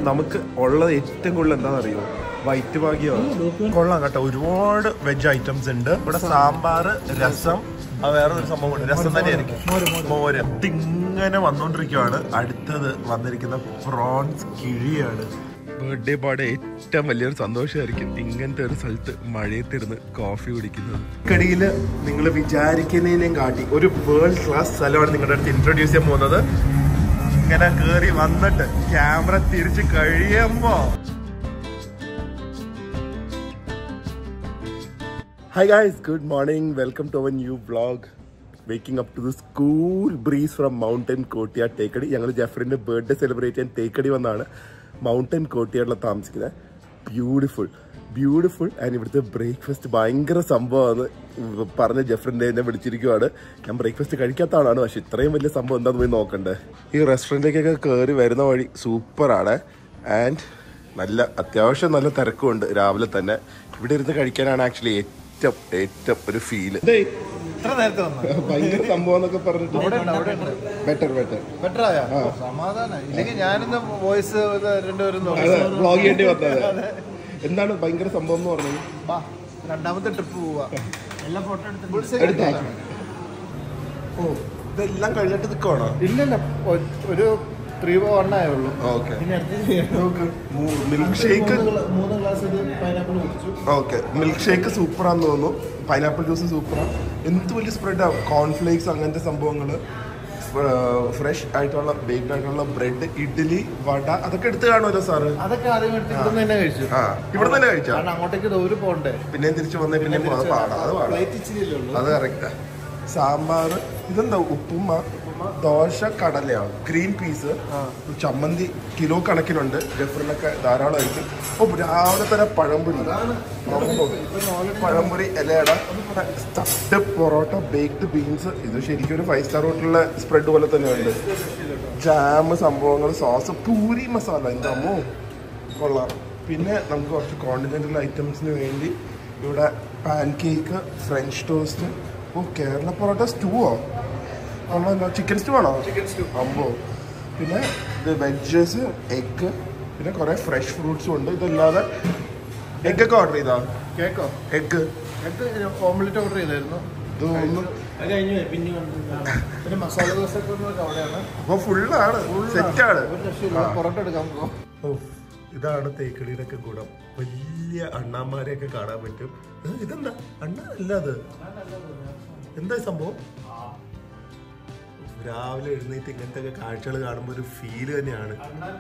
നമുക്ക് ഉള്ളത് ഏറ്റവും കൂടുതൽ എന്താണെന്ന് അറിയോ വൈറ്റ് ഭാഗ്യമാണ് കൊള്ളാം കേട്ടോ ഒരുപാട് വെജ് ഐറ്റംസ് ഉണ്ട് ഇവിടെ സാമ്പാർ രസം ആ വേറെ ഒരു സംഭവം ഉണ്ട് രസം തന്നെയായിരിക്കും മോര് ഇങ്ങനെ വന്നുകൊണ്ടിരിക്കുവാണ് അടുത്തത് വന്നിരിക്കുന്ന പ്രോൺസ് കിഴിയാണ് ബർത്ത്ഡേ പാടെ ഏറ്റവും വലിയൊരു സന്തോഷമായിരിക്കും ഇങ്ങനത്തെ ഒരു സ്ഥലത്ത് മഴയത്തിരുന്ന് കോഫി കുടിക്കുന്നത് കടിയിൽ നിങ്ങൾ വിചാരിക്കുന്നതിനേയും കാട്ടി ഒരു വേൾഡ് ക്ലാസ് സ്ഥലമാണ് നിങ്ങളുടെ അടുത്ത് ഇൻട്രൊഡ്യൂസ് ചെയ്യാൻ പോകുന്നത് ഇങ്ങനെ കേറി വന്നിട്ട് ക്യാമറ തിരിച്ച് കഴിയുമ്പോ hi guys good morning welcome to our new vlog waking up to the cool breeze from mountain കോട്ടിയാട് തേക്കടി ഞങ്ങൾ ജെഫറിന്റെ ബർത്ത്ഡേ സെലിബ്രേറ്റ് ചെയ്യാൻ തേക്കടി വന്നാണ് മൗണ്ടൻ കോട്ടിയാടിലാണ് താമസിക്കുന്നത് ബ്യൂട്ടിഫുൾ ബ്യൂട്ടിഫുൾ ആൻഡ് ഇവിടുത്തെ ബ്രേക്ക്ഫാസ്റ്റ് ഭയങ്കര സംഭവമാണ് പറഞ്ഞ ജെഫറിന്റെ എന്നെ വിളിച്ചിരിക്കുവാണ് ഞാൻ ബ്രേക്ക്ഫാസ്റ്റ് കഴിക്കാത്ത ആളാണ് പക്ഷെ ഇത്രയും വലിയ സംഭവം എന്താണെന്ന് പോയി നോക്കണ്ടേ ഈ റെസ്റ്റോറൻറ്റിലേക്കൊക്കെ കയറി വരുന്ന വഴി സൂപ്പറാണ് ആൻഡ് നല്ല അത്യാവശ്യം നല്ല തിരക്കുമുണ്ട് രാവിലെ തന്നെ ഇവിടെ ഇരുന്ന് കഴിക്കാനാണ് ആക്ച്വലി ഏറ്റവും ഏറ്റവും ഒരു ഫീല് ഇത്ര നേരത്തെ വന്നു ഭയങ്കര സംഭവം എന്നൊക്കെ പറഞ്ഞിട്ട് അവിടെ ഉണ്ട് അവിടെ ഉണ്ട് ബെറ്റർ ബെറ്റർ ബെറ്റർ ആയ സമാധാനം ഇല്ലെങ്കിൽ ഞാനിന്ന് വോയിസ് രണ്ടുപേരും വ്ളോഗ് ചെയ്യേണ്ടി വന്നത് എന്താണ് ഭയങ്കര സംഭവം എന്ന് പറഞ്ഞത് വാ രണ്ടാമത്തെ ട്രിപ്പ് പോവാ എല്ലാ ഫോട്ടോ എടുത്താ ഓ ഇതെല്ലാം കഴിഞ്ഞിട്ട് നിൽക്കുവാണോ ഇല്ലല്ല ഒ- ഒരു ത്രീ വണ്ണായേ ഉള്ളൂ ഓക്കെ ഇനി അടുത്ത് മിൽക്ക് ഷേക്ക് മൂന്ന് ഗ്ലാ- മൂന്ന് ഗ്ലാസ് ഇത് പൈനാപ്പിൾ കുടിച്ചു ഓക്കെ മിൽക്ക് ഷേക്ക് സൂപ്പറാന്ന് തോന്നുന്നു പൈനാപ്പിൾ ജ്യൂസ് സൂപ്പറാണ് എന്ത് വലിയ സ്പ്രെഡാണ് കോൺഫ്ലേക്സ് അങ്ങനത്തെ സംഭവങ്ങൾ ഫ്രഷ് ആയിട്ടുള്ള ബേക്ക്ഡ് ആയിട്ടുള്ള ബ്രെഡ് ഇഡ്ഡലി വട അതൊക്കെ എടുത്ത് കാണുമല്ലോ സാറ് അതൊക്കെ ആദ്യം എടുത്ത് ഇവിടുന്ന് തന്നെ കഴിച്ചു ആ ഇവിടെ തന്നെ കഴിച്ചാ കാരണം അങ്ങോട്ടേക്ക് ദൂരെ പോകണ്ടേ പിന്നെയും തിരിച്ചു വന്നേ പിന്നെയും പോകാം പാടാ അത് പാടാ പ്ലേറ്റ് ഇച്ചിരി ഉള്ളൂ അത് കറക്റ്റാ സാമ്പാർ ഇതെന്താ ഉപ്പുമ ദോശ കടലയാണ് ഗ്രീൻ പീസ് ചമ്മന്തി കിലോ കണക്കിനുണ്ട് ജഫറിനൊക്കെ ധാരാളമായിരിക്കും ഓ രാവിലെ തന്നെ പഴംപൊരി അമ്പോ. പഴംപൊരി ഇലയട തട്ട് പൊറോട്ട ബേക്ക്ഡ് ബീൻസ് ഇത് ശരിക്കും ഒരു ഫൈവ് സ്റ്റാർ ഹോട്ടലിലെ സ്പ്രെഡ് പോലെ തന്നെയുണ്ട് ജാം സംഭവങ്ങൾ സോസ് പൂരി മസാല എന്താ അമ്മോ കൊള്ളാം പിന്നെ നമുക്ക് കുറച്ച് കോണ്ടിനെന്റൽ ഐറ്റംസിന് വേണ്ടി ഇവിടെ പാൻ കേക്ക് ഫ്രഞ്ച് ടോസ്റ്റ് ഓ കേരള പൊറോട്ട സ്റ്റൂവോ ആണല്ലോ ചിക്കൻ സ്റ്റൂ ആണോ ചിക്കൻ സ്റ്റൂ അമ്പോ പിന്നെ ഇത് വെജസ് എഗ്ഗ് പിന്നെ കുറേ ഫ്രഷ് ഫ്രൂട്ട്സും ഉണ്ട് ഇതല്ലാതെ എഗ്ഗൊക്കെ ഓർഡർ ചെയ്താ കേക്കോ എഗ്ഗ് ഓംലെറ്റ് ഓർഡർ ചെയ്തായിരുന്നു ഇത് ഒന്നും അത് കഴിഞ്ഞു പിന്നെ പിന്നെ മസാല ദോശ ഒക്കെ അവിടെയാണ് അപ്പോൾ ഫുള്ളാണ് സെറ്റാണ് ഒരു രക്ഷയില്ല പൊറോട്ട എടുക്കാൻ പോകും ഓ ഇതാണ് തേക്കടിയിലൊക്കെ ഗുണം വലിയ അണ്ണാമാരെയൊക്കെ കാണാൻ പറ്റും ഏ, ഇതെന്താ അണ്ണ അല്ല അത് എന്താ ഈ സംഭവം രാവിലെ എഴുന്നേറ്റ് ഇങ്ങനത്തെ ഒക്കെ കാഴ്ചകൾ കാണുമ്പോൾ ഒരു ഫീല് തന്നെയാണ്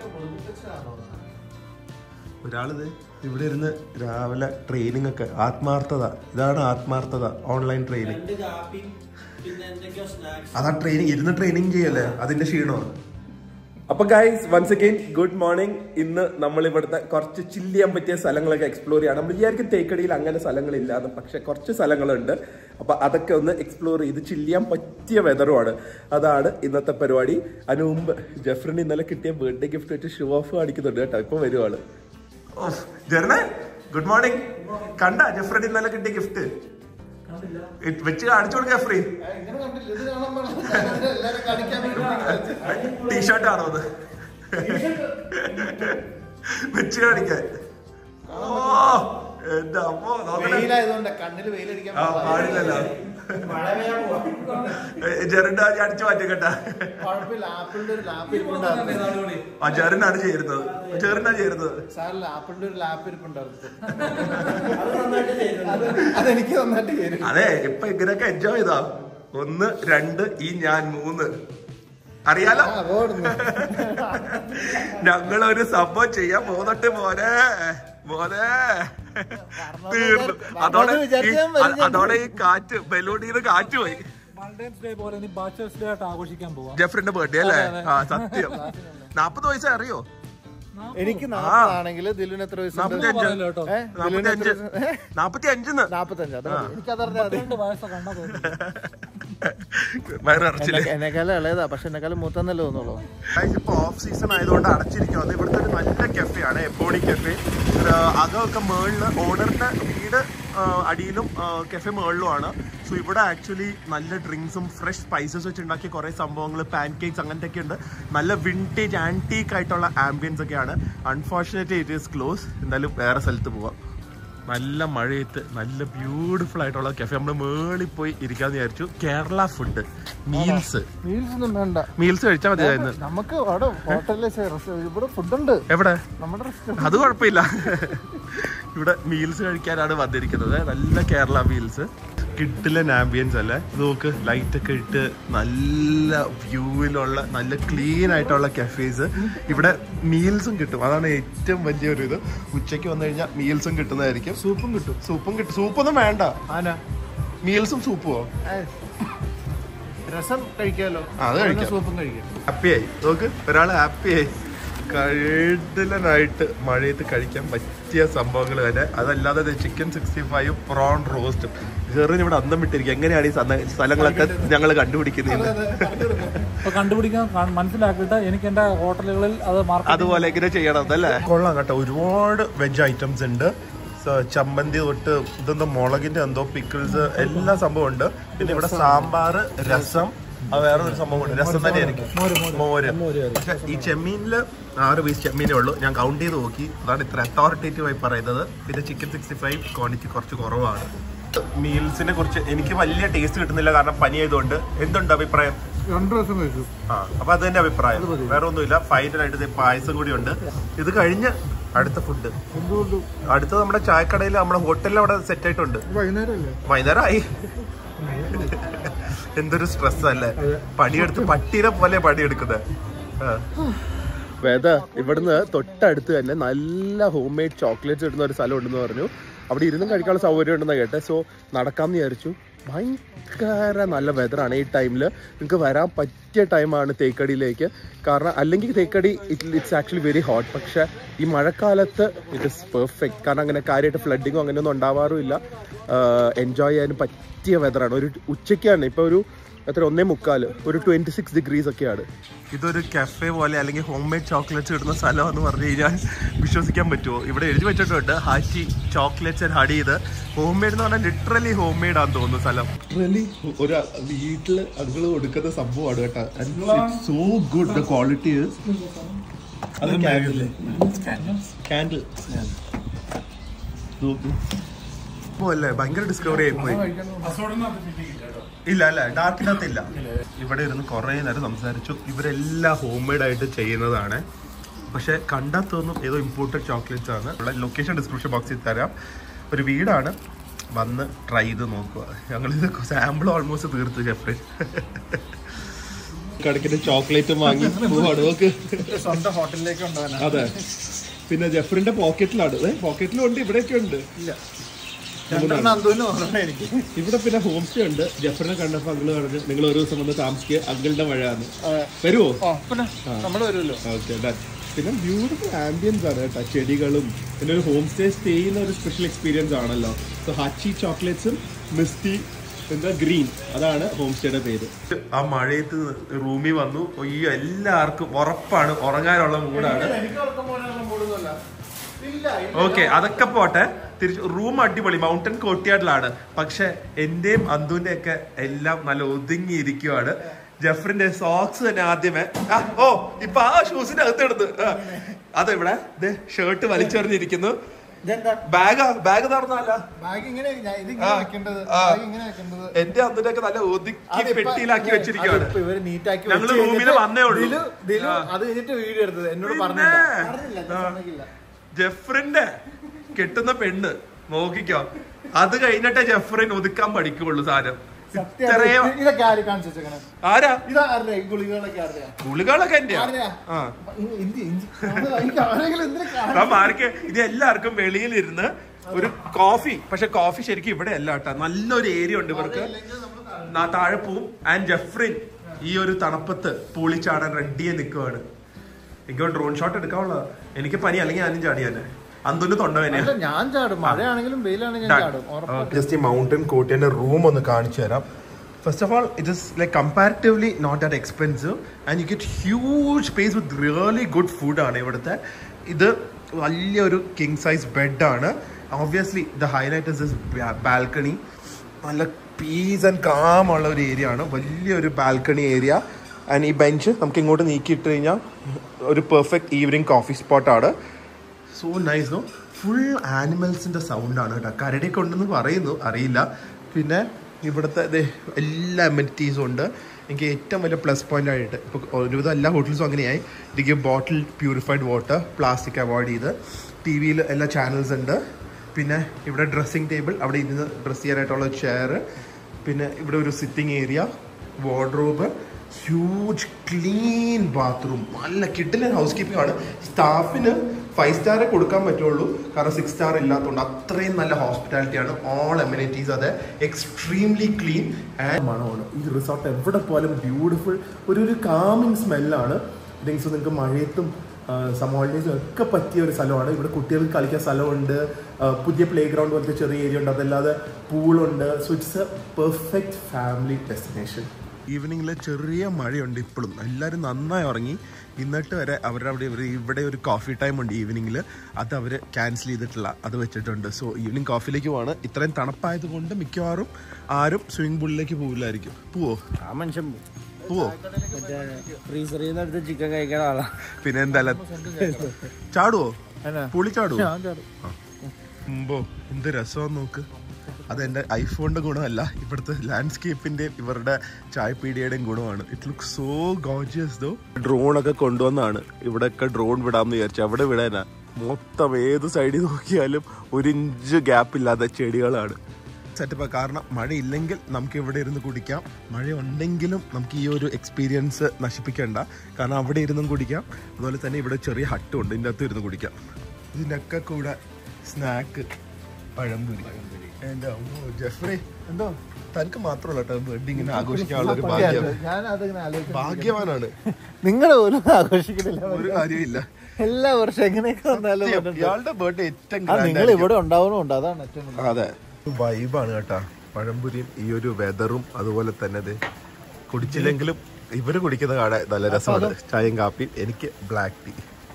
ഒരാളിത് ഇവിടെ ഇരുന്ന് രാവിലെ ട്രെയിനിങ് ഒക്കെ ആത്മാർത്ഥത ഇതാണ് ആത്മാർത്ഥത ഓൺലൈൻ ട്രെയിനിങ് അതാ ട്രെയിനിങ് ഇരുന്ന് ട്രെയിനിങ് ചെയ്യല്ലേ അതിന്റെ ക്ഷീണമാണ് അപ്പൊ guys once again good morning ഇന്ന് നമ്മൾ ഇവിടുത്തെ കുറച്ച് ചില്ല് ചെയ്യാൻ പറ്റിയ സ്ഥലങ്ങളൊക്കെ എക്സ്പ്ലോർ ചെയ്യണം നമ്മൾ വിചാരിക്കും തേക്കടിയിൽ അങ്ങനെ സ്ഥലങ്ങളില്ലാന്ന് പക്ഷെ കുറച്ച് സ്ഥലങ്ങളുണ്ട് അപ്പൊ അതൊക്കെ ഒന്ന് എക്സ്പ്ലോർ ചെയ്ത് ചില്ല് ചെയ്യാൻ പറ്റിയ വെതറുമാണ് അതാണ് ഇന്നത്തെ പരിപാടി അതിനു മുമ്പ് ജെഫ്രിന് ഇന്നലെ കിട്ടിയ ബർത്ത്ഡേ ഗിഫ്റ്റ് വെച്ച് ഷോ ഓഫ് കാണിക്കുന്നുണ്ട് കേട്ടോ ഇപ്പൊ വരുവാണ് ഗുഡ് മോർണിംഗ് കണ്ട ജെഫ്രിന് ഇന്നലെ കിട്ടിയ ഗിഫ്റ്റ് വെച്ച് കാണിച്ചു കൊടുക്ക ജെഫ്രി ഇങ്ങനെ കണ്ടില്ല ഇത് കാണാൻ പാടില്ല എല്ലാവരും കളിക്കാൻ വേണ്ടി ടീഷർട്ട് ആണോ അത് വെച്ച് കാണിക്കാൻ ഓ എന്റെ അമ്മോ നോക്കണേ വെയിലായതുകൊണ്ട് കണ്ണിൽ വെയിലടിക്കാൻ ആ പാടില്ലല്ലോ ജെറിന്റെ അടിച്ചു മാറ്റിക്കട്ട കുഴപ്പമില്ല ആപ്പിളിന്റെ ഒരു ലാപ്പ് ഇരിപ്പുണ്ടായിരുന്നു ആ ജെറിനാണ് ചേരുന്നത് ജെറിനാണ് ചേരുന്നത് സാറിൽ ആപ്പിളിന്റെ ഒരു ലാപ്പ് ഇരിപ്പുണ്ടായിരുന്നു അത് അതെനിക്ക് നന്നായിട്ട് ചേരും അതെ ഇപ്പൊ ഇങ്ങനെയൊക്കെ എൻജോയ് ചെയ്താ ഒന്ന് രണ്ട് ഈ ഞാൻ മൂന്ന് അറിയാലോ ആ, അതോടുന്നു. ഞങ്ങളൊരു സംഭവം ചെയ്യാൻ പോന്നിട്ട് മോനെ മോനെ തീർന്നു അതോടെ ഈ- വിചാരിച്ചാൽ മതി. അതോടെ ഈ കാറ്റ് ബലൂണിന്ന് കാറ്റ് പോയി വാലന്റൈൻസ് ഡേ പോലെ ഇനി ബാച്ചേഴ്സ് ഡേ ആയിട്ട് ആഘോഷിക്കാൻ പോവാം ജെഫ്രിന്റെ ബർത്ത്ഡേ അല്ലേ ആ സത്യം നാപ്പത് വയസ്സ് അറിയോ എനിക്ക് നാപ്പതാണെങ്കിൽ ദിലുവിന് എത്ര നാപ്പത്തി വയസ്സുണ്ട് പറയല്ലോ കേട്ടോ ഏ? നാപ്പത്തി ദിലുവിന് എത്ര അഞ്ച് വയസ്സ്? ഏ? നാപ്പത്തി അഞ്ചെന്ന് നാപ്പത്തഞ്ച് അത് മതി. എനിക്കതറിഞ്ഞാൽ മതി രണ്ട് വയസ്സൊക്കെ കണ്ടാ തോന്നുന്നു വയറിറച്ചില്ലേ എന്നെക്കാളും ഇളയതാ പക്ഷെ എന്നെക്കാളും മൂത്തന്നല്ലേ തോന്നുള്ളൂ ഗൈസ് ഇപ്പൊ ഓഫ് സീസൺ ആയതുകൊണ്ട് അടച്ചിരിക്കുന്നത് ഇവിടുത്തെ ഒരു നല്ല കെഫെ ആണ് എബോണി കെഫെ അകമൊക്കെ മേളില് ഓണറിന്റെ വീട് ആ, അടിയിലും കെഫെ മേളിലുമാണ് സോ ഇവിടെ ആക്ച്വലി നല്ല ഡ്രിങ്ക്സും ഫ്രഷ് സ്പൈസസ് വെച്ച് ഉണ്ടാക്കിയ കുറേ സംഭവങ്ങൾ പാൻ കേക്ക്സ് അങ്ങനത്തെ ഒക്കെ ഉണ്ട് നല്ല വിൻറ്റേജ് ആൻറ്റീക്ക് ആയിട്ടുള്ള ആംബിയൻസ് ഒക്കെയാണ് അൺഫോർച്ചുനേറ്റ്ലി ഇറ്റ് ഈസ് ക്ലോസ് എന്തായാലും വേറെ സ്ഥലത്ത് പോവാം നല്ല മഴയത്ത് നല്ല ബ്യൂട്ടിഫുൾ ആയിട്ടുള്ള കെഫെ നമ്മൾ മേളിൽ പോയി ഇരിക്കാന്ന് വിചാരിച്ചു കേരള ഫുഡ് മീൽസ് മീൽസ് ഒന്നും വേണ്ട മീൽസ് കഴിച്ചാൽ മതിയായിരുന്നു നമുക്ക് അവിടെ ഹോട്ടലിലെ ഇവിടെ ഫുഡുണ്ട് എവിടെ നമ്മുടെ റെസ്റ്റോറൻറ്റ് അത് കുഴപ്പമില്ല ഇവിടെ മീൽസ് കഴിക്കാനാണ് വന്നിരിക്കുന്നത് നല്ല കേരള മീൽസ് കിട്ടില്ല ആംബിയൻസ് അല്ലേ ഇത് നോക്ക് ലൈറ്റ് ഒക്കെ ഇട്ട് നല്ല വ്യൂവിലുള്ള നല്ല ക്ലീൻ ആയിട്ടുള്ള കഫേസ് ഇവിടെ മീൽസും കിട്ടും അതാണ് ഏറ്റവും വലിയൊരു ഇത് ഉച്ചയ്ക്ക് വന്നു കഴിഞ്ഞാൽ മീൽസും കിട്ടുന്നതായിരിക്കും സൂപ്പും കിട്ടും സൂപ്പും കിട്ടും സൂപ്പൊന്നും വേണ്ട ആന മീൽസും സൂപ്പുമോ രസം കഴിക്കാമല്ലോ അത് കഴിക്കാം. സൂപ്പും കഴിക്കാം ഹാപ്പിയായി നോക്ക് ഒരാൾ ഹാപ്പിയായി കഴുതലനായിട്ട് മഴയത്ത് കഴിക്കാൻ പറ്റിയ സംഭവങ്ങൾ തന്നെ അതല്ലാതെ ചിക്കൻ സിക്സ്റ്റി ഫൈവ് പ്രോൺ റോസ്റ്റും ചെറിയ ഇവിടെ അന്തം വിട്ടിരിക്കും എങ്ങനെയാണ് ഈ സ്ഥല- സ്ഥലങ്ങളൊക്കെ ഞങ്ങൾ കണ്ടുപിടിക്കുന്നത് അപ്പൊ കണ്ടുപിടിക്കാൻ കാ- മനസ്സിലാക്കിയിട്ട് എനിക്ക് എന്റെ ഹോട്ടലുകളിൽ അത് മാർക്ക് അതുപോലെ ഇങ്ങനെ ചെയ്യണം അല്ലേ കൊള്ളാം കേട്ടോ ഒരുപാട് വെജ് ഐറ്റംസ് ഉണ്ട് സ- ചമ്മന്തി തൊട്ട് ഇതെന്തോ മുളകിന്റെ എന്തോ പിക്കിൾസ് എല്ലാ സംഭവം ഉണ്ട് പിന്നെ ഇവിടെ സാമ്പാർ രസം അത് വേറെ ഒരു സംഭവം ഉണ്ട് രസം തന്നെ ആയിരിക്കും മോര് പക്ഷെ ഈ ചെമ്മീനില് ആറ് പീസ് ചെമ്മീനേ ഉള്ളൂ ഞാൻ കൗണ്ട് ചെയ്ത് നോക്കി അതാണ് ഇത്ര അതോറിറ്റേറ്റീവ് ആയി പറയുന്നത് പിന്നെ ചിക്കൻ സിക്സ്റ്റി ഫൈവ് ക്വാണ്ടിറ്റി കുറച്ച് കുറവാണ് മീൽസിനെ കുറിച്ച് എനിക്ക് വലിയ ടേസ്റ്റ് കിട്ടുന്നില്ല കാരണം പനി ആയതുകൊണ്ട് എന്തുണ്ട് അഭിപ്രായം രണ്ട് ദിവസം കഴിച്ചു ആ അപ്പൊ അത് തന്നെ അഭിപ്രായം വേറെ ഒന്നുമില്ല ഫൈനലായിട്ട് ദേ പായസം കൂടി ഉണ്ട് ഇത് കഴിഞ്ഞ് അടുത്ത ഫുഡ് എന്തുകൊണ്ട് അടുത്ത നമ്മുടെ ചായക്കടയിൽ നമ്മുടെ ഹോട്ടലിൽ അവിടെ സെറ്റ് ആയിട്ടുണ്ട് വൈകുന്നേരം അല്ലേ വൈകുന്നേരം ആയി എന്തൊരു സ്ട്രെസ് അല്ലേ പണിയെടുത്ത് പട്ടീനെ പോലെ പണിയെടുക്കുന്നത് വേദ ഇവിടുന്ന് തൊട്ടടുത്ത് തന്നെ നല്ല ഹോം മെയ്ഡ് ചോക്ലേറ്റ്സ് ഇടുന്ന ഒരു സ്ഥലം ഉണ്ടെന്ന് പറഞ്ഞു അവിടെ ഇരുന്നും കഴിക്കാനുള്ള സൗകര്യം ഉണ്ടെന്ന് കേട്ടെ സോ നടക്കാമെന്ന് വിചാരിച്ചു ഭയങ്കര നല്ല വെതറാണ് ഈ ടൈമിൽ നിങ്ങൾക്ക് വരാൻ പറ്റിയ ടൈമാണ് തേക്കടിയിലേക്ക് കാരണം അല്ലെങ്കിൽ Thekkady it it's actually very hot പക്ഷേ ഈ മഴക്കാലത്ത് ഇറ്റ് ഇസ് പെർഫെക്റ്റ് കാരണം അങ്ങനെ കാര്യമായിട്ട് ഫ്ലഡിങ്ങോ അങ്ങനെയൊന്നും ഉണ്ടാവാറുമില്ല എൻജോയ് ചെയ്യാനും പറ്റിയ വെതറാണ് ഒരു ഉച്ചയ്ക്കാണ് ഇപ്പോൾ ഒരു എത്ര ഒന്നേ മുക്കാല് ഒരു ട്വന്റി സിക്സ് ഡിഗ്രീസ് ഒക്കെയാണ് ഇതൊരു കഫേ പോലെ അല്ലെങ്കിൽ ഹോം മെയ്ഡ് ചോക്ലേറ്റ്സ് ഇടുന്ന സ്ഥലം എന്ന് പറഞ്ഞു കഴിഞ്ഞാൽ വിശ്വസിക്കാൻ പറ്റുമോ ഇവിടെ എഴുതി വെച്ചിട്ടുണ്ട് ഹാച്ചി ചോക്ലേറ്റ്സ് ആൻഡ് ഹഡ് ചെയ്ത് ഹോം മെയ്ഡ് എന്ന് പറഞ്ഞാൽ ലിറ്ററലി ഹോം മെയ്ഡ് ആണെന്ന് തോന്നുന്നു സ്ഥലം ലിറ്ററലി ഒരു വീട്ടില് അതുകൾ കൊടുക്കുന്ന സംഭവമാണ് കേട്ടോ സോ ഗുഡ് ദ ക്വാളിറ്റി അത് കാൻഡിൽ അല്ലേ ഭയങ്കര ഡിസ്കവറി ആയി പോയി ഇല്ല അല്ല ഡാർക്കിനകത്ത് ഇല്ല ഇവിടെ ഇരുന്ന് കുറേ നേരം സംസാരിച്ചു ഇവരെല്ലാം ഹോം മെയ്ഡ് ആയിട്ട് ചെയ്യുന്നതാണ് പക്ഷെ കണ്ടാൽ തോന്നും ഏതോ ഇമ്പോർട്ടഡ് ചോക്ലേറ്റ്സ് ആണ് ഇവിടെ ലൊക്കേഷൻ ഡിസ്ക്രിപ്ഷൻ ബോക്സിൽ തരാം ഒരു വീടാണ് വന്ന് ട്രൈ ചെയ്ത് നോക്കുക ഞങ്ങളിത് സാമ്പിൾ ഓൾമോസ്റ്റ് തീർത്ത് ജെഫ്രി കടക്കിന്റെ ചോക്ലേറ്റ് വാങ്ങി പോവാണ് നോക്ക് സ്വന്തം ഹോട്ടലിലേക്ക് കൊണ്ടുപോകാനാ അതെ പിന്നെ ജെഫറിന്റെ പോക്കറ്റിലാണ് പോക്കറ്റിലും ഉണ്ട് ഇവിടെയൊക്കെ ഉണ്ട് രണ്ടെണ്ണം അന്തൂന്ന് ഓർമ്മ എനിക്ക് ഇവിടെ പിന്നെ ഹോം സ്റ്റേ ഉണ്ട് ജഫറിനെ കണ്ടപ്പോ അങ്കിള് പറഞ്ഞു നിങ്ങൾ ഒരു ദിവസം വന്ന് താമസിക്കുക അങ്കിളുടെ മഴയാണ് വരുമോ ഓ പിന്നെ നമ്മൾ വരുമല്ലോ ഓക്കെ പിന്നെ ബ്യൂട്ടിഫുൾ ആംബിയൻസ് ആണ് കേട്ടോ ചെടികളും പിന്നെ ഒരു ഹോം സ്റ്റേ സ്റ്റേ ചെയ്യുന്ന ഒരു സ്പെഷ്യൽ എക്സ്പീരിയൻസ് ആണല്ലോ സോ ഹച്ചി ചോക്ലേറ്റ്സും മിസ്റ്റി എന്താ ഗ്രീൻ അതാണ് ഹോം സ്റ്റേയുടെ പേര് ആ മഴയത്ത് റൂമിൽ വന്നു ഈ എല്ലാവർക്കും ഉറപ്പാണ് ഉറങ്ങാനുള്ള മൂടാണ് എനിക്ക് ഉറക്കം പോകാനുള്ള മൂടൊന്നുമല്ല ഇല്ല ഓക്കെ അതൊക്കെ പോട്ടെ തിരിച്ചു റൂം അടിപൊളി മൗണ്ടൻ കോട്ടിയാടിലാണ് പക്ഷെ എന്റെയും അന്തുവിന്റെ ഒക്കെ എല്ലാം നല്ല ഒതുങ്ങിയിരിക്കുവാണ് ജഫറിന്റെ സോക്സ് തന്നെ ആദ്യമേ ആ, ഓ ഇപ്പൊ ആ ഷൂസിന്റെ അകത്ത് ഇടുന്നു ആ, അതെവിടെ ഷർട്ട് വലിച്ചെറിഞ്ഞിരിക്കുന്നു ഇതെന്താ ബാഗ് ബാഗ് തുറന്നല്ല ബാഗ് ഇങ്ങനെ ഞാൻ ഇത് ഇങ്ങനെ ആ. വെക്കേണ്ടത് ആ. ബാഗ് ഇങ്ങനെ വെക്കേണ്ടത് എന്റെ അന്തുന്റെ ഒക്കെ നല്ല ഒതുക്കി അതിപ്പോ- പെട്ടിയിലാക്കി വെച്ചിരിക്കുവാണ് അതിപ്പോ ഇവര് നീറ്റാക്കി ഞങ്ങള് വെച്ച് റൂമില് കഴിഞ്ഞിട്ട് വന്നേ ഉള്ളൂ. ദിലു- ദിലു ആ. അത് കഴിഞ്ഞിട്ട് വീഡിയോ എടുത്തത് എന്നോട് പിന്നെ? പറഞ്ഞില്ല പറഞ്ഞില്ല ഞാൻ ആ. സമ്മതിക്കില്ല. ജഫറിന്റെ കെട്ടുന്ന പെണ്ണ് നോക്കിക്കോ അത് കഴിഞ്ഞിട്ടേ ജഫറിൻ ഒതുക്കാൻ പഠിക്കുള്ളൂ സാധനം സത്യം ഇത്രയും ഇത് ഇതൊക്കെ ആര് കാണിച്ചു വെച്ചേക്കണേ ആരാ ഇതാ ആരുടെ ഈ ഗുളികകളൊക്കെ ആരുടെയാ ഗുളികളൊക്കെ എന്റെയാ ആരുടെയാ ആ ഇ- ഇഞ്ചി ഇഞ്ചി അത് എനിക്ക് ആരെങ്കിലും എന്തിനാ കാണാൻ ആ മാർക്ക് ഇത് എല്ലാവർക്കും വെളിയിലിരുന്ന് ഒരു കോഫി പക്ഷെ കോഫി ശരിക്കും ഇവിടെ അല്ല കേട്ടോ നല്ലൊരു ഏരിയ ഉണ്ട് ഇവർക്ക് നാ- താഴെ പോവും ആൻഡ് ജഫ്രിൻ ഈ ഒരു തണുപ്പത്ത് പൂളിച്ചാടാൻ റെഡിയെ നിൽക്കുവാണ് എനിക്ക് ഡ്രോൺ ഷോട്ട് എടുക്കാനുള്ള എനിക്ക് പനി അല്ലെങ്കിൽ ഞാനും ചാടിയാനെ അന്തുന്റെ തൊണ്ടവേനയാ അല്ല, ഞാൻ ചാടും മഴയാണെങ്കിലും വെയിലാണെങ്കിലും ഞാൻ ചാടും ഉറപ്പ് ജസ്റ്റ് ഈ മൗണ്ടൻ കോട്ടിന്റെ റൂം ഒന്ന് കാണിച്ചു തരാം first of all it is like comparatively not that expensive and you get huge space with really good ഫുഡാണ് ഇവിടുത്തെ ഇത് വലിയൊരു കിങ് സൈസ് ബെഡാണ് obviously the highlight is this balcony നല്ല പീസ് ആൻഡ് കാം ഉള്ള ഒരു ഏരിയ ആണ് വലിയൊരു ബാൽക്കണി ഏരിയ ആൻഡ് ഈ ബെഞ്ച് നമുക്ക് ഇങ്ങോട്ട് നീക്കിയിട്ട് കഴിഞ്ഞാൽ ഒരു പെർഫെക്റ്റ് ഈവനിങ് കോഫി സ്പോട്ടാണ് സോ നൈസ് നോ ഫുൾ ആനിമൽസിൻ്റെ സൗണ്ടാണ് കേട്ടോ കരടിയൊക്കെ ഉണ്ടെന്ന് പറയുന്നു അറിയില്ല പിന്നെ ഇവിടുത്തെ ദേ എല്ലാ അമ്യൂണിറ്റീസും ഉണ്ട് എനിക്ക് ഏറ്റവും വലിയ പ്ലസ് പോയിന്റ് ആയിട്ട് ഇപ്പോൾ ഒരുവിധം എല്ലാ ഹോട്ടൽസും അങ്ങനെയായി എനിക്ക് bottle purified water plastic avoid ചെയ്ത് ടി വിയിൽ എല്ലാ ചാനൽസ് ഉണ്ട് പിന്നെ ഇവിടെ ഡ്രസ്സിങ് ടേബിൾ അവിടെ ഇരുന്ന് ഡ്രസ്സ് ചെയ്യാനായിട്ടുള്ള ചെയർ പിന്നെ ഇവിടെ ഒരു sitting area wardrobe huge clean bathroom നല്ല കിഡിലൻ ഹൗസ് കീപ്പിംഗ് ആണ് സ്റ്റാഫിന് ഫൈവ് സ്റ്റാറേ കൊടുക്കാൻ പറ്റുള്ളൂ കാരണം സിക്സ് സ്റ്റാർ ഇല്ലാത്തതുകൊണ്ട് അത്രയും നല്ല ഹോസ്പിറ്റാലിറ്റി ആണ് ഓൾ എമ്യൂണിറ്റീസ് അതെ എക്സ്ട്രീംലി ക്ലീൻ ആൻഡ് മണമാണ് ഈ റിസോർട്ട് എവിടെ പോയാലും ബ്യൂട്ടിഫുൾ ഒരു ഒരു കാമിങ് സ്മെല്ലാണ് തിങ്സ് നിങ്ങൾക്ക് മഴയത്തും സമ്മർ ഹോളിഡേയ്സും ഒക്കെ പറ്റിയ ഒരു സ്ഥലമാണ് ഇവിടെ കുട്ടികൾക്ക് കളിക്കാൻ സ്ഥലമുണ്ട് ആ, പുതിയ പ്ലേ ഗ്രൗണ്ട് പോലത്തെ ചെറിയ ഏരിയ ഉണ്ട് അതല്ലാതെ പൂളുണ്ട് so it's a perfect family destination ഈവനിങ്ങിൽ ചെറിയ മഴയുണ്ട് ഇപ്പോഴും എല്ലാവരും നന്നായി ഉറങ്ങി ഇന്നിട്ട് വരെ അവരുടെ അവിടെ ഇവർ ഇവിടെ ഒരു കോഫി ടൈം ഉണ്ട് ഈവനിങ്ങിൽ അത് അവർ ക്യാൻസൽ ചെയ്തിട്ടില്ല അത് വെച്ചിട്ടുണ്ട് സോ ഈവനിങ് കോഫിയിലേക്ക് പോവാണ് ഇത്രയും തണുപ്പായത് കൊണ്ട് മിക്കവാറും ആരും സ്വിമ്മിംഗ് പൂളിലേക്ക് പോവില്ലായിരിക്കും പോവോ ആ മനുഷ്യൻ പോവോ മറ്റേ ഫ്രീസറിൽ നിന്ന് എടുത്ത് ചിക്കൻ കഴിക്കണ ആളാ പിന്നെ എന്തായാലും ചാടുവോ പുളി ചാടുവോ ഞാൻ ചാടും. മുമ്പോ എന്ത് രസം നോക്ക് അത് എൻ്റെ ഐഫോണിന്റെ ഗുണമല്ല ഇവിടുത്തെ ലാൻഡ്സ്കേപ്പിന്റെയും ഇവരുടെ ചായപ്പീടിയുടെയും ഗുണമാണ് it look so gorgeous though drone ഒക്കെ കൊണ്ടുവന്നാണ് ഇവിടെയൊക്കെ ഡ്രോൺ വിടാമെന്ന് വിചാരിച്ചു അവിടെ വിടാനാ മൊത്തം ഏത് സൈഡിൽ നോക്കിയാലും ഒരു ഇഞ്ച് ഗ്യാപ്പ് ഇല്ലാത്ത ചെടികളാണ് സെറ്റപ്പ് കാരണം മഴയില്ലെങ്കിൽ നമുക്ക് ഇവിടെ ഇരുന്ന് കുടിക്കാം മഴ ഉണ്ടെങ്കിലും നമുക്ക് ഈ ഒരു എക്സ്പീരിയൻസ് നശിപ്പിക്കണ്ട കാരണം അവിടെ ഇരുന്നും കുടിക്കാം അതുപോലെ തന്നെ ഇവിടെ ചെറിയ ഹട്ടും ഉണ്ട് ഇതിൻ്റെ അകത്ത് ഇരുന്ന് കുടിക്കാം ഇതിനൊക്കെ കൂടെ സ്നാക്ക് പഴംപൊരി എൻ്റെ അമ്മോ ജെഫ്രി എന്തോ തനിക്ക് മാത്രമല്ല കേട്ടോ വെഡിങ്ങിനെ ആഘോഷിക്കാനുള്ള ഒരു ഭാഗ്യം ഞാൻ അതിങ്ങനെ ആലോചിച്ചു ഭാഗ്യവാനാണ് നിങ്ങൾ പോലും ആഘോഷിക്കണില്ല ഒരു കാര്യമില്ല എല്ലാ വർഷം എങ്ങനെയൊക്കെ വന്നാലും സത്യം, വന്നിട്ടുണ്ട്. ഇയാളുടെ ബർത്ത്ഡേ ഏറ്റവും ആ grand നിങ്ങൾ ആയിരിക്കും. ഇവിടെ ഉണ്ടാവണമുണ്ട് അതാണ് ഏറ്റവും വലിയ അതെ വൈബാണ് കേട്ടാ പഴംപൊരിയും ഈ ഒരു വെതറും അതുപോലെ തന്നെ ഇത് കുടിച്ചില്ലെങ്കിലും ഇവര് കുടിക്കുന്ന കാണാൻ നല്ല രസമാണ് ചായയും കാപ്പിയും എനിക്ക് ബ്ലാക്ക് ടീ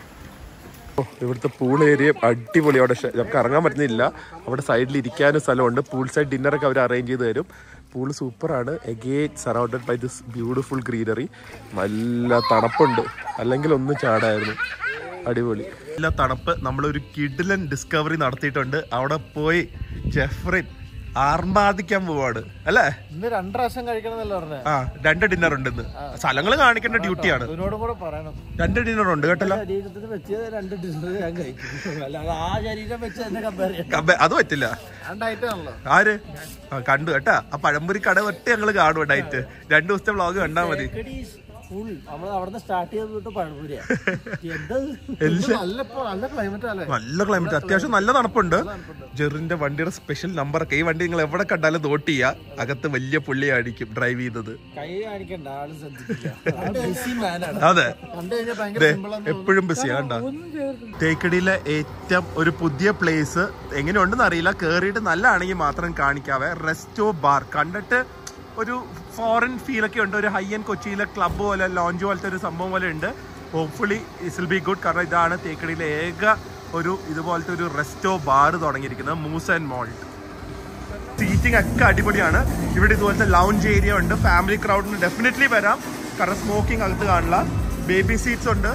ഇവിടുത്തെ പൂൾ ഏരിയ അടിപൊളി അവിടെ ഷ- നമുക്ക് ഇറങ്ങാൻ പറ്റുന്നില്ല അവിടെ സൈഡിൽ ഇരിക്കാനും സ്ഥലമുണ്ട് പൂൾ സൈഡ് ഡിന്നറൊക്കെ അവർ അറേഞ്ച് ചെയ്ത് തരും പൂൾ സൂപ്പറാണ് again surrounded by this beautiful greenery നല്ല തണുപ്പുണ്ട് അല്ലെങ്കിൽ ഒന്ന് ചാടായിരുന്നു അടിപൊളി നല്ല തണുപ്പ് നമ്മളൊരു കിഡിലൻ ഡിസ്കവറി നടത്തിയിട്ടുണ്ട് അവിടെ പോയി ജെഫ്രിൻ ആർമാദിക്കാൻ പോവാണ് അല്ലേ ഇന്ന് രണ്ട് പ്രാവശ്യം കഴിക്കണമെന്നല്ല പറഞ്ഞത് ആ രണ്ട് ഡിന്നർ ഉണ്ട് ഇന്ന് സ്ഥലങ്ങൾ കാണിക്കേണ്ട ഡ്യൂട്ടിയാണ് അതിനോടും കൂടെ പറയണം രണ്ട് ഡിന്നർ ഉണ്ട് കേട്ടല്ലോ ശരീരത്തിന് വെച്ച് രണ്ട് ഡിന്നർ ഞാൻ കഴിക്കും അല്ലാതെ ആ ശരീരം വെച്ച് എന്നെ കമ്പയർ ചെയ്യാം കമ്പ- അത് പറ്റില്ല ഞാൻ ഡയറ്റ് ആണല്ലോ ആര് ആ, കണ്ടു കേട്ടാ ആ പഴംപൊരി കട ഒറ്റ ഞങ്ങള് കാണും ഡയറ്റ് രണ്ടു ദിവസത്തെ വ്ളോഗ് കണ്ടാ മതി ഫുൾ നമ്മൾ അവിടുന്ന് സ്റ്റാർട്ട് ചെയ്ത് തൊട്ട് പഴംപൊരിയാ എന്താ എല്ലാം നല്ല ഇപ്പൊ നല്ല ക്ലൈമറ്റ് അല്ലേ നല്ല ക്ലൈമറ്റ് അത്യാവശ്യം നല്ല തണുപ്പുണ്ട് ജെറിന്റെ വണ്ടിയുടെ സ്പെഷ്യൽ നമ്പറൊക്കെ ഈ വണ്ടി നിങ്ങൾ എവിടെ കണ്ടാലും നോട്ട് ചെയ്യുക അകത്ത് വലിയ പുള്ളിയായിരിക്കും ഡ്രൈവ് ചെയ്തത് കൈ കാണിക്കണ്ട ആള് ശ്രദ്ധിക്കില്ല ബിസി മാനാണ് അതെ കണ്ടു കഴിഞ്ഞാൽ ഭയങ്കര ദേ, സിമ്പിൾ എപ്പോഴും ബിസിയാ കണ്ട തേക്കടിയിലെ ഏറ്റവും ഒരു പുതിയ പ്ലേസ് എങ്ങനെയുണ്ടെന്ന് അറിയില്ല കേറിയിട്ട് നല്ലതാണെങ്കിൽ മാത്രം കാണിക്കാവേ റെസ്റ്റോ ബാർ കണ്ടിട്ട് ഒരു ഫോറിൻ ഫീലൊക്കെ ഉണ്ട് ഒരു ഹൈ ആൻഡ് കൊച്ചിയിലെ ക്ലബ്ബ് പോലെ ലോഞ്ച് പോലത്തെ ഒരു സംഭവം പോലെ ഉണ്ട് hopefully is will be good കാരണം ഇതാണ് തേക്കടിയിലെ ഏക ഒരു ഇതുപോലത്തെ ഒരു റെസ്റ്റോ ബാർ തുടങ്ങിയിരിക്കുന്നത് മൂസ് ആൻഡ് മോൾട്ട് സീറ്റിംഗ് ഒക്കെ അടിപൊളിയാണ് ഇവിടെ ഇതുപോലത്തെ ലൗഞ്ച് ഏരിയ ഉണ്ട് ഫാമിലി ക്രൗഡിന് ഡെഫിനറ്റ്ലി വരാം കാരണം സ്മോക്കിംഗ് അകത്ത് കാണില്ല ബേബി സീറ്റ്സ് ഉണ്ട്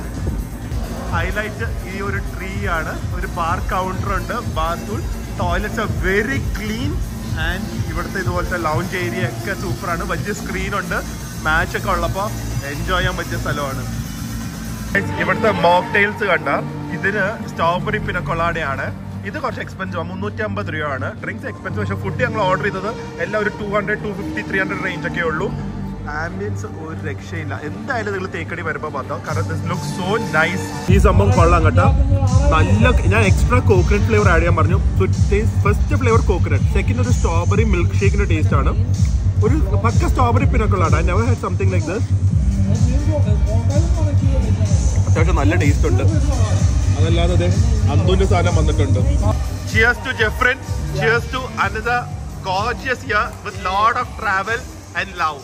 ഹൈലൈറ്റ് ഈ ഒരു ട്രീ ആണ് ഒരു ബാർ കൗണ്ടർ ഉണ്ട് bathroom toilets very clean and ഇവിടുത്തെ ഇതുപോലത്തെ ലൗഞ്ച് ഏരിയ ഒക്കെ സൂപ്പറാണ് വലിയ സ്ക്രീൻ ഉണ്ട് മാച്ച് ഒക്കെ ഉള്ളപ്പോൾ എൻജോയ് ചെയ്യാൻ പറ്റിയ സ്ഥലമാണ് ഇവിടുത്തെ മോക്ടെയിൽസ് കണ്ട ഇതിന് സ്ട്രോബെറി പിന്നെ കൊളാടയാണ് ഇത് കുറച്ച് എക്സ്പെൻസീവ് മുന്നൂറ്റി അമ്പത് രൂപയാണ് ഡ്രിങ്ക്സ് എക്സ്പെൻസീവ് പക്ഷെ ഫുഡ് ഞങ്ങൾ ഓർഡർ ചെയ്തത് എല്ലാം ഒരു two hundred two fifty three hundred range ഒക്കെ ഉള്ളൂ ആംബിയൻസ് ഒരു രക്ഷയില്ല എന്തായാലും നിങ്ങൾ തേക്കടി വരുമ്പോൾ பார்த்தோம் കാരണം ദിസ് ലുക്ക് സോ നൈസ് ഈ സംഭവം കൊള്ളാം കേട്ടോ നല്ല ഞാൻ എക്സ്ട്രാ കോക്കനട്ട് ഫ്ലേവർ ആഡ് ചെയ്യാൻ പറഞ്ഞു so first flavour coconut second ഒരു സ്ട്രോബെറി മിൽക്ക് ഷേക്കിന്റെ ടേസ്റ്റ് ആണ് ഒരു പക്ക സ്ട്രോബെറി പിന്നൊക്കെയുള്ളതാണ് I never had something like this അത്യാവശ്യം നല്ല ടേസ്റ്റ് ഉണ്ട് അതല്ലാതെ അതെ അന്തുന്റെ സാധനം വന്നിട്ടുണ്ട് cheers to Jeffrin cheers to another gorgeous year with load of travel and love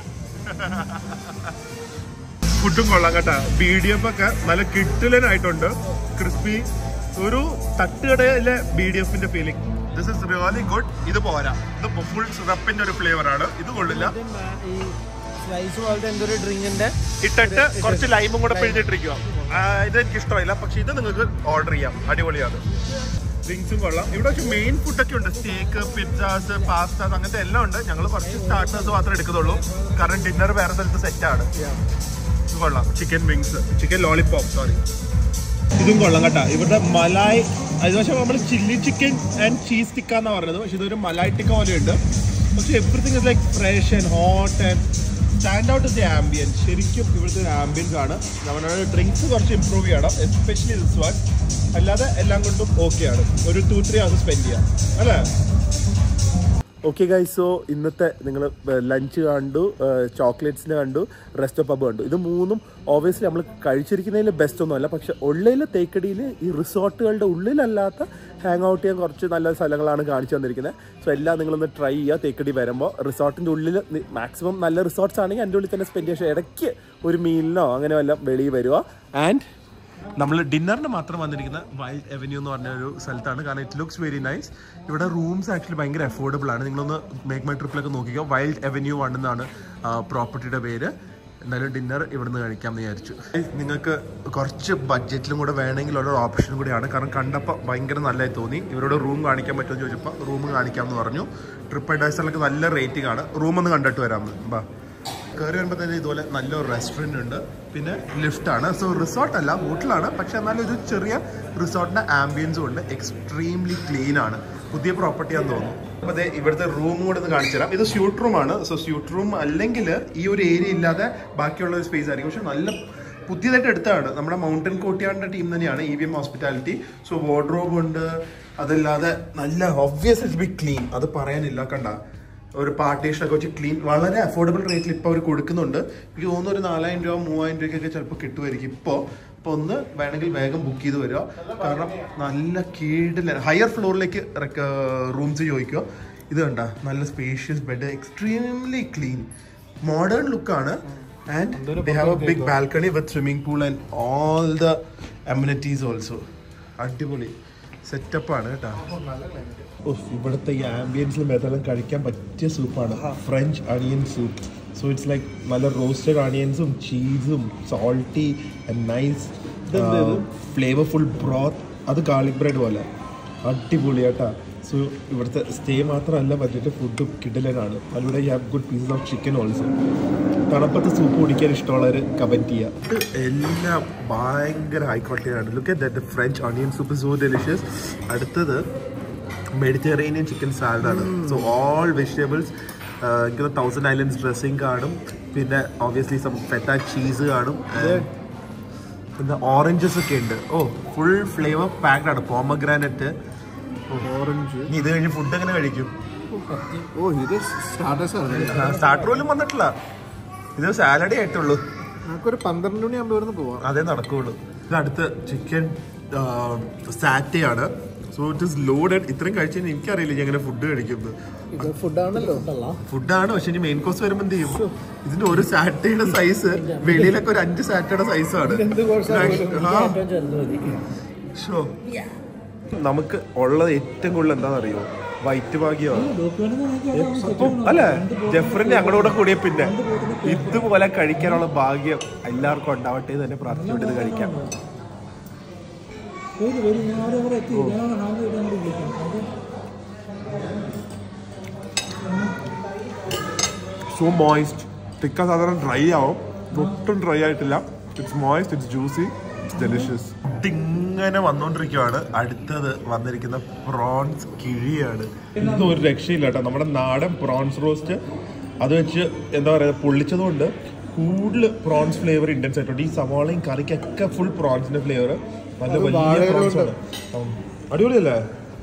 ഫുഡും കൊള്ളാം കേട്ടാ ബി ഡി എഫ് ഒക്കെ നല്ല കിട്ടിലനായിട്ടുണ്ട് ക്രിസ്പി ഒരു തട്ടുകടയിലെ ബി ഡി എഫിന്റെ feeling this is really good ഇത് പോരാ ഇത് ഫുൾ സിറപ്പിന്റെ ഒരു ഫ്ലേവർ ആണ് ഇത് കൊള്ളില്ല ഈ സ്ലൈസ് പോലത്തെ എന്തൊരു ഡ്രിങ്കിന്റെ ഇട്ടിട്ട് കുറച്ച് ലൈമും കൂടെ പിഴിഞ്ഞിട്ടിരിക്കുക ഇത് എനിക്ക് ഇഷ്ടമായില്ല പക്ഷെ ഇത് നിങ്ങൾക്ക് ഓർഡർ ചെയ്യാം അടിപൊളിയാണ് ഡ്രിങ്ക്സും കൊള്ളാം ഇവിടെ പക്ഷെ മെയിൻ ഫുഡൊക്കെ ഉണ്ട് സ്റ്റേക്ക് പിസ്സാസ് പാസ്താസ് അങ്ങനത്തെ എല്ലാം ഉണ്ട് ഞങ്ങൾ കുറച്ച് സ്റ്റാർട്ടേഴ്സ് മാത്രമേ എടുക്കുന്നുള്ളൂ കാരണം ഡിന്നർ വേറെ സ്ഥലത്ത് സെറ്റാണ് ഇത് കൊള്ളാം chicken wings chicken lollipop sorry ഇതും കൊള്ളാം കേട്ടോ ഇവരുടെ മലായ് അത് പക്ഷേ നമ്മൾ chilli chicken and cheese tikka എന്നാ പറഞ്ഞത് പക്ഷെ ഇതൊരു മലായ് ടിക്ക പോലെയുണ്ട് പക്ഷെ everything is like fresh and hot and stand out is the ambience ശരിക്കും ഇവിടുത്തെ ഒരു ആംബിയൻസ് ആണ് നമ്മുടെ ഡ്രിങ്ക്സ് കുറച്ച് ഇമ്പ്രൂവ് ചെയ്യണം എസ്പെഷ്യലി ദിസ് വൺ അല്ലാതെ എല്ലാം കൊണ്ടും ഓക്കെ ആണ് ഒരു ടു ത്രീ ഹവേഴ്സ് സ്പെൻഡ് ചെയ്യാം അല്ലേ ഓക്കെ ഗൈസ് സോ ഇന്നത്തെ നിങ്ങൾ ലഞ്ച് കണ്ടു ചോക്ലേറ്റ്സിന് കണ്ടു റെസ്റ്റ് പബ് കണ്ടു ഇത് മൂന്നും ഓബിയസ്ലി നമ്മൾ കഴിച്ചിരിക്കുന്നതിൽ ബെസ്റ്റ് ഒന്നുമല്ല പക്ഷെ ഉള്ളിൽ തേക്കടിയിൽ ഈ റിസോർട്ടുകളുടെ ഉള്ളിലല്ലാത്ത ഹാങ് ഔട്ട് ചെയ്യാൻ കുറച്ച് നല്ല സ്ഥലങ്ങളാണ് കാണിച്ചു തന്നിരിക്കുന്നത് സോ എല്ലാം നിങ്ങളൊന്ന് ട്രൈ ചെയ്യുക തേക്കടി വരുമ്പോൾ റിസോർട്ടിൻ്റെ ഉള്ളിൽ മാക്സിമം നല്ല റിസോർട്ട്സ് ആണെങ്കിൽ അതിൻ്റെ ഉള്ളിൽ തന്നെ സ്പെൻഡ് ചെയ്യാം ഇടയ്ക്ക് ഒരു മീലിനോ അങ്ങനെ വല്ല വെളിയിൽ വരിക ആൻഡ് നമ്മൾ ഡിന്നറിന് മാത്രം വന്നിരിക്കുന്ന വൈൽഡ് എവന്യൂ എന്ന് പറഞ്ഞ ഒരു സ്ഥലത്താണ് കാരണം ഇറ്റ് ലുക്സ് വെരി നൈസ് ഇവിടെ റൂംസ് ആക്ച്വലി ഭയങ്കര അഫോർഡബിൾ ആണ് നിങ്ങളൊന്ന് മേക്ക് മൈ ട്രിപ്പിലൊക്കെ നോക്കിക്കോ വൈൽഡ് എവന്യൂ വൺ എന്നാണ് പ്രോപ്പർട്ടിയുടെ പേര് എന്തായാലും ഡിന്നർ ഇവിടുന്ന് കഴിക്കാമെന്ന് വിചാരിച്ചു നിങ്ങൾക്ക് കുറച്ച് ബഡ്ജറ്റിലും കൂടെ വേണമെങ്കിൽ ഉള്ള ഓപ്ഷൻ കൂടിയാണ് കാരണം കണ്ടപ്പോൾ ഭയങ്കര നല്ലതായി തോന്നി ഇവരോട് റൂം കാണിക്കാൻ പറ്റുമെന്ന് ചോദിച്ചപ്പോൾ റൂം കാണിക്കാമെന്ന് പറഞ്ഞു ട്രിപ്പ് അഡ്വൈസറിലൊക്കെ നല്ല റേറ്റിംഗ് ആണ് റൂം ഒന്ന് കണ്ടിട്ട് വരാമെന്ന് ബാ കയറി വരുമ്പോൾ തന്നെ ഇതുപോലെ നല്ലൊരു റെസ്റ്റോറൻറ്റ് ഉണ്ട് പിന്നെ ലിഫ്റ്റ് ആണ് സോ റിസോർട്ട് അല്ല ഹോട്ടലാണ് പക്ഷെ എന്നാലും ഒരു ചെറിയ റിസോർട്ടിന്റെ ആംബിയൻസും ഉണ്ട് എക്സ്ട്രീംലി ക്ലീൻ ആണ് പുതിയ പ്രോപ്പർട്ടി ആണെന്ന് തോന്നുന്നു അപ്പോൾ അതെ ഇവിടുത്തെ റൂം കൂടെ ഒന്ന് കാണിച്ചു തരാം ഇത് സ്യൂട്ട് റൂം ആണ് സോ സ്യൂട്ട് റൂം അല്ലെങ്കിൽ ഈ ഒരു ഏരിയ ഇല്ലാതെ ബാക്കിയുള്ള ഒരു സ്പേസ് ആയിരിക്കും പക്ഷെ നല്ല പുതിയതായിട്ട് എടുത്തതാണ് നമ്മുടെ മൗണ്ടൻ കോട്ടിയാടിന്റെ ടീം തന്നെയാണ് E V M hospitality so wardrobe ഉണ്ട് അതല്ലാതെ നല്ല ഒബ്വിയസ് ഇറ്റ് ബി ക്ലീൻ അത് പറയാനില്ല കണ്ട ഒരു പാർട്ടീഷൻ ഒക്കെ വെച്ച് ക്ലീൻ വളരെ അഫോർഡബിൾ റേറ്റിൽ ഇപ്പോൾ അവർ കൊടുക്കുന്നുണ്ട് എനിക്ക് തോന്നുന്നു ഒരു നാലായിരം രൂപ മൂവായിരം രൂപയ്ക്കൊക്കെ ചിലപ്പോൾ കിട്ടുമായിരിക്കും ഇപ്പോൾ അപ്പോൾ ഒന്ന് വേണമെങ്കിൽ വേഗം ബുക്ക് ചെയ്ത് വരിക കാരണം നല്ല കീഴിൽ ഹയർ ഫ്ലോറിലേക്ക് റൂംസ് ചോദിക്കുക ഇത് കണ്ട നല്ല spacious bed extremely clean modern ലുക്കാണ് and they have a big balcony with swimming pool and all the amenities also അടിപൊളി സെറ്റപ്പാണ് കേട്ടോ ഉഫ്, ഇവിടുത്തെ ഈ ആംബിയൻസിൽ മെതെല്ലാം കഴിക്കാൻ പറ്റിയ സൂപ്പാണ് French onion soup so it's like നല്ല റോസ്റ്റഡ് അണിയൻസും ചീസും സോൾട്ടി നൈസ് ഫ്ലേവർഫുൾ ബ്രോത്ത് അത് ഗാർലിക് ബ്രെഡ് പോലെ അടിപൊളിയാട്ടാ സോ ഇവിടുത്തെ സ്റ്റേ മാത്രമല്ല പറ്റിയിട്ട് ഫുഡും കിടലനാണ് അതിലൂടെ you have good pieces of chicken also തണുപ്പത്ത് സൂപ്പ് കുടിക്കാൻ ഇഷ്ടമുള്ളവർ കമൻറ്റ് ചെയ്യുക ഇത് എല്ലാം ഭയങ്കര ഹൈ ക്വാളിറ്റിയാണ് look at that French onion soup so delicious അടുത്തത് മെഡിറ്ററേനിയൻ ചിക്കൻ സാലഡാണ് സോ ഓൾ വെജിറ്റബിൾസ് എനിക്ക് തൗസൻഡ് ഐലൻഡ്സ് ഡ്രസ്സിങ് കാണും പിന്നെ ഓബിയസ്ലി സം ഫെറ്റ ചീസ് കാണും and പിന്നെ ഓറഞ്ചസ് ഒക്കെ ഉണ്ട് ഓ ഫുൾ ഫ്ലേവർ പാക്ഡ് ആണ് പോമഗ്രാനറ്റ് ഓറഞ്ച് ഇനി ഇത് കഴിഞ്ഞ് ഫുഡ് എങ്ങനെ കഴിക്കും ഓ ഇത് സ്റ്റാർട്ടേഴ്സ് ആണ് സ്റ്റാർട്ടർ പോലും വന്നിട്ടില്ല ഇത് സാലഡേ ആയിട്ടുള്ളൂ നമുക്കൊരു പന്ത്രണ്ട് മണിയാകുമ്പോൾ ഇവിടുന്ന് പോവാം അതേ നടക്കുള്ളൂ ഇത് അടുത്ത് ചിക്കൻ സാറ്റേ ആണ് സോ ഇറ്റ് ഇസ് ലോഡഡ് ഇത്രയും കഴിച്ചു കഴിഞ്ഞാൽ എനിക്കറിയില്ല ഞാൻ എങ്ങനെ ഫുഡ് കഴിക്കുന്നത് ഇത് ഫുഡാണല്ലോ ഫുഡാണ് പക്ഷെ ഇനി മെയിൻ കോഴ്സ് വരുമ്പോൾ എന്ത് ചെയ്യും ഇതിന്റെ ഒരു സാറ്റയുടെ സൈസ് വെളിയിലൊക്കെ ഒരു അഞ്ച് സാറ്റയുടെ സൈസാണ് ഷോ നമുക്ക് ഉള്ളത് ഏറ്റവും കൂടുതൽ എന്താണെന്നറിയോ വൈറ്റ് ഭാഗ്യമാണ് അല്ല ജെഫറിന്റെ ഞങ്ങളുടെ കൂടെ കൂടിയ പിന്നെ ഇതുപോലെ കഴിക്കാനുള്ള ഭാഗ്യം എല്ലാവർക്കും ഉണ്ടാവട്ടെ എന്ന് തന്നെ പ്രാർത്ഥിച്ചുകൊണ്ട് ഇത് കഴിക്കാം സോ മോയിസ്റ്റ് ടിക്ക സാധാരണ ഡ്രൈ ആവും ഒട്ടും ഡ്രൈ ആയിട്ടില്ല it's moist it's juicy it's delicious ഇങ്ങനെ വന്നുകൊണ്ടിരിക്കുവാണ് അടുത്തത് വന്നിരിക്കുന്ന പ്രോൺസ് കിഴിയാണ് ഇതൊന്നും ഒരു രക്ഷയില്ല കേട്ടോ നമ്മുടെ നാടൻ പ്രോൺസ് റോസ്റ്റ് അത് വെച്ച് എന്താ പറയുക പൊള്ളിച്ചതുകൊണ്ട് കൂടുതൽ പ്രോൺസ് ഫ്ലേവർ ഇൻറ്റൻസ് ആയിട്ടുണ്ട് ഈ സവാളയും കറിക്കൊക്കെ ഫുൾ പ്രോൺസിന്റെ ഫ്ലേവർ നല്ല വലിയ പ്രോൺസ് ആണ് ഉം. അടിപൊളിയല്ലേ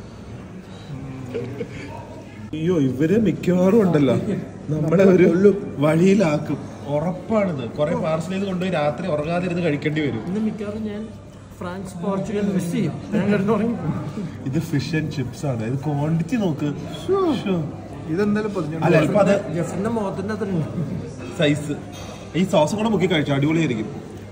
അയ്യോ ഇവര് മിക്കവാറും ഉണ്ടല്ലോ നമ്മളെ ഒരു വഴിയിലാക്കും ഉറപ്പാണിത് കുറെ പാർസൽ ചെയ്ത് കൊണ്ടുപോയി രാത്രി ഉറങ്ങാതിരുന്ന് കഴിക്കേണ്ടി വരും ഇന്ന് മിക്കവാറും ഞാൻ ഫ്രാൻസ് പോർച്ചുഗൽ മിസ് ചെയ്യും ഞാൻ കിടന്നു തുടങ്ങി ഇത് ഫിഷ് ആൻഡ് ചിപ്സ് ആണ് ഇത് ക്വാണ്ടിറ്റി നോക്ക് ശ്ശോ. ഇതെന്തായാലും പൊതിഞ്ഞു അല്ല ഇപ്പൊ അത് ജഫറിന്റെ മുഖത്തിന്റെ അത്ര സൈസ് ഈ സോസും കൂടെ മുക്കി കഴിച്ചു അടിപൊളിയായിരിക്കും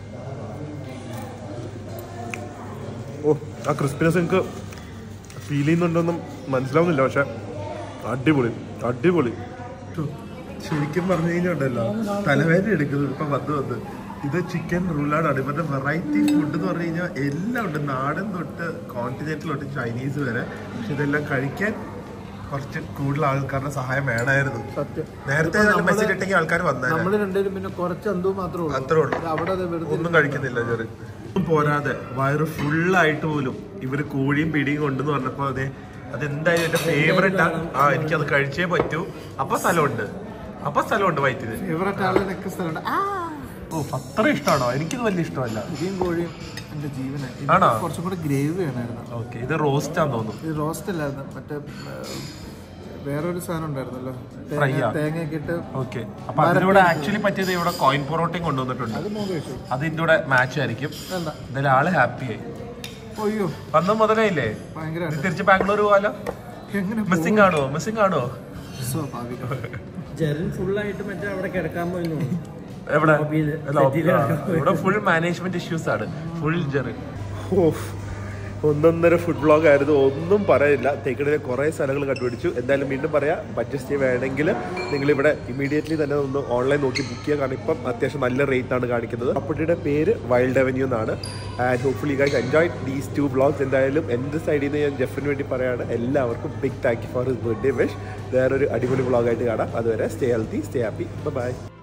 ഓ ആ ക്രിസ്പിനെസ് എനിക്ക് ഫീൽ ചെയ്യുന്നുണ്ടോന്നും മനസ്സിലാവുന്നില്ല പക്ഷെ അടിപൊളി അടിപൊളി ശരിക്കും പറഞ്ഞു കഴിഞ്ഞുണ്ടല്ലോ തലവേദന എടുക്കുന്നത് ഇപ്പൊ വന്ന് വന്ന് ഇത് ചിക്കൻ റൂളാണ് ഇവരുടെ വെറൈറ്റി ഫുഡ് എന്ന് പറഞ്ഞു കഴിഞ്ഞാൽ എല്ലാം ഉണ്ട് നാടൻ തൊട്ട് കോണ്ടിനെന്റൽ തൊട്ട് ചൈനീസ് വരെ പക്ഷെ ഇതെല്ലാം കഴിക്കാൻ കുറച്ച് കൂടുതൽ ആൾക്കാരുടെ സഹായം വേണമായിരുന്നു സത്യം നേരത്തെ മെസ്സേജ് ഇട്ടെങ്കിൽ ആൾക്കാർ വന്നേനെ നമ്മള് രണ്ടുപേരും പിന്നെ കുറച്ച് എന്തോ മാത്രമേ ഉള്ളൂ അത്രേ ഉള്ളൂ അവിടെ അത് വെറുതെ ഒന്നും കഴിക്കുന്നില്ല ചെറിയ ഒന്നും പോരാതെ വയറ് ഫുള്ളായിട്ട് പോലും ഇവര് കോഴിയും പിടിയും കൊണ്ടെന്ന് പറഞ്ഞപ്പോ അതെ അതെന്തായാലും എന്റെ ഫേവറേറ്റ് ആ എനിക്ക് അത് കഴിച്ചേ പറ്റൂ അപ്പൊ സ്ഥലമുണ്ട് അപ്പൊ സ്ഥലമുണ്ട് വയറ്റില് ഫേവറേറ്റ് ആളുടെയൊക്കെ സ്ഥലമുണ്ട് ആ ഓ അത്ര ഇഷ്ടമാണോ എനിക്കത് വലിയ ഇഷ്ടമല്ല ഇടിയും കോഴിയും എന്റെ ജീവനായി എനിക്ക് ആണോ? കുറച്ചും കൂടെ ഗ്രേവി വേണമായിരുന്നു ഓക്കെ ഇത് റോസ്റ്റ് ആന്ന് തോന്നുന്നു ഇത് റോസ്റ്റ് അല്ലായിരുന്നു മറ്റേ ആ, വേറൊരു സാധനം ഉണ്ടായിരുന്നല്ലോ Fry തേങ്ങ ആ? തേങ്ങയൊക്കെ ഇട്ട് ഓക്കെ അപ്പൊ അതിലൂടെ ആക്ച്വലി പറ്റിയത് ഇവിടെ കോയിൻ പൊറോട്ടയും കൊണ്ടുവന്നിട്ടുണ്ട് അത് മോൻ കഴിച്ചു അതിന്റെ കൂടെ മാച്ച് ആയിരിക്കും വേണ്ട എന്തായാലും ആള് ഹാപ്പിയായി അയ്യോ വന്ന മുതലേ ഭയങ്കര തിരിച്ച് ബാംഗ്ലൂർ പോവാലോ എങ്ങനെ മിസ്സിംഗ് കാണുവോ മിസ്സിംഗ് കാണുവോ സ്വാഭാവികം ജെറിൻ ഫുള്ളായിട്ട് മറ്റേ അവിടെ കിടക്കാൻ പോയി തോന്നുന്നു എവിടെ ലോബിയില്. അല്ല, ആ, ഇവിടെ ഫുൾ മാനേജ്മെന്റ് ഇഷ്യൂസ് ആണ് ഫുൾ ജെറി ഒന്നൊന്നര ഫുഡ് ബ്ലോഗ് ആയിരുന്നു ഒന്നും പറയില്ല തേക്കടിലെ കുറേ സ്ഥലങ്ങൾ കണ്ടുപിടിച്ചു എന്തായാലും വീണ്ടും പറയാം ബഡ്ജറ്റ് വേണമെങ്കിൽ നിങ്ങൾ ഇവിടെ ഇമീഡിയറ്റ്ലി തന്നെ ഒന്ന് ഓൺലൈൻ നോക്കി ബുക്ക് ചെയ്യുക കാരണം ഇപ്പം അത്യാവശ്യം നല്ല റേറ്റ് ആണ് കാണിക്കുന്നത് പ്രോപ്പർട്ടിയുടെ പേര് വൈൽഡ് അവന്യൂ എന്നാണ് and hopefully guys enjoy these two blogs എന്തായാലും എൻ്റെ സൈഡിൽ നിന്ന് ഞാൻ ജെഫിന് വേണ്ടി പറയാണ് എല്ലാവർക്കും big thank you for his birthday wish വേറൊരു അടിപൊളി ബ്ലോഗായിട്ട് കാണാം അതുവരെ stay healthy stay happy by